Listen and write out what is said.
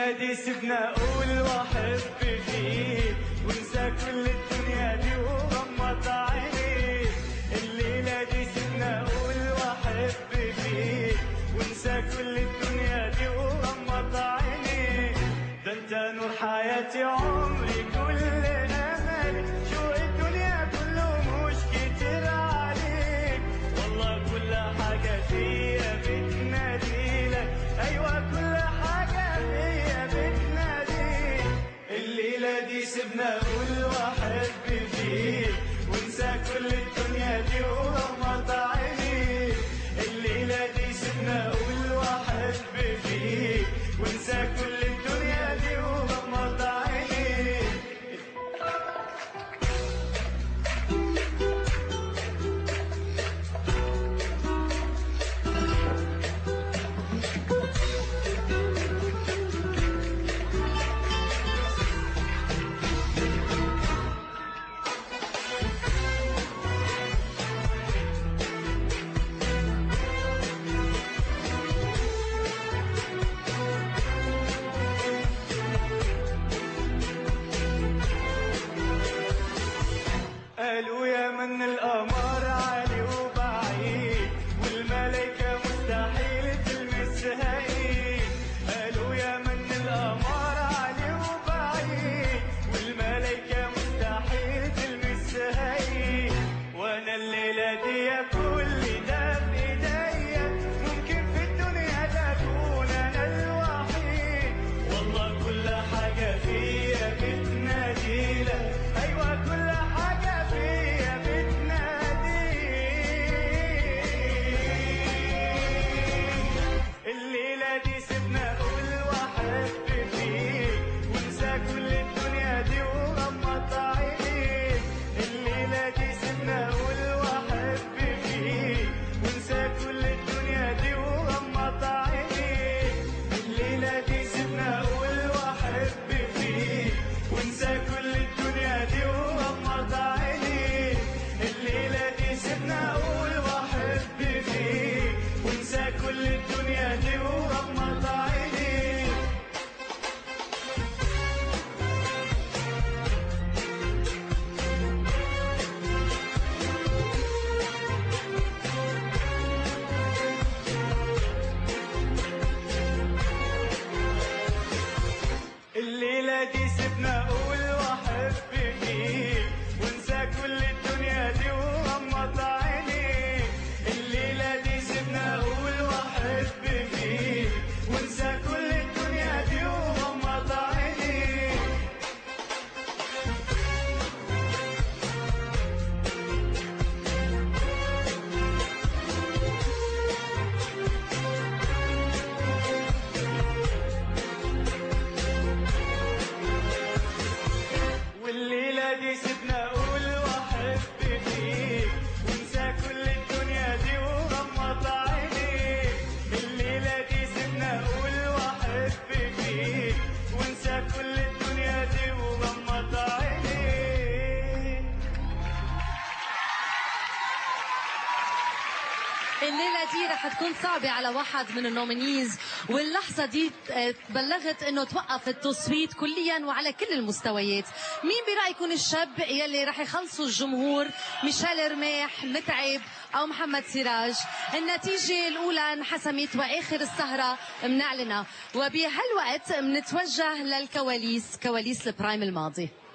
الليلة دي سيبنا أقول وأحب فيك وانسى كل الدنيا دي وغمض عينيك الليلة دي سيبنا أقول وأحب فيك وانسى كل الدنيا دي وغمض عينيك ده انت نور حياتي عمري كل أملي شو الدنيا كله مش كتير عليك والله كل حاجة فيا بتناديلك أيوة كل حاجة فيا بتناديك الليلة دي سيبنا أقول وأحب فيك وانسى كل الدنيا دي وغمض عينيك الليلة دي سيبنا أقول وأحب فيك وانسى كل الدنيا دي وغمض عينيك قالوا يا من القمر عالي وبعيد والملايكة مستحيل تلمسها ايد قالوا يا من القمر عالي وبعيد والملايكة مستحيل تلمسها ايد وانا الليلة دي كل ده بايديا ممكن في الدنيا ده اكون انا الوحيد والله كل حاجة فيا بتناديلك ايوه كل حاجة فيا بتناديك الليلة دي سيبنا اقول واحب فيك وانسى كل الدنيا دي وغمض عينيك الليلة دي سيبنا اقول واحب فيك وانسى كل الدنيا دي وغمض عينيك الليلة دي سيبنا اقول واحب فيك وانسى كل الدنيا دي وغمض عينيك الليلة دي سيبنا اقول واحب فيك وانسى كل الدنيا دي وغمض عينيك الليلة دي سيبنا أقول وأحب فيك وانسى كل الدنيا دي وغمض عينيك الليلة دي سيبنا أقول وأحب فيك وانسى كل الدنيا دي وغمض عينيك والليلة دي سيبنا أقول وأحب فيك وانسى كل الدنيا دي وغمض عينيك الليلة دي سيبنا أقول وأحب فيك وانسى كل الدنيا دي وغمض عينيك الليلة دي رح تكون صعبة على واحد من النومينيز واللحظة دي آه، بلغت انه توقف التصويت كليا وعلى كل المستويات مين برأيكم الشاب يلي رح يخلصوا الجمهور ميشيل رماح متعب او محمد سراج النتيجة الاولى انحسمت واخر السهرة منعلنها وبهالوقت منتوجه للكواليس كواليس البرايم الماضي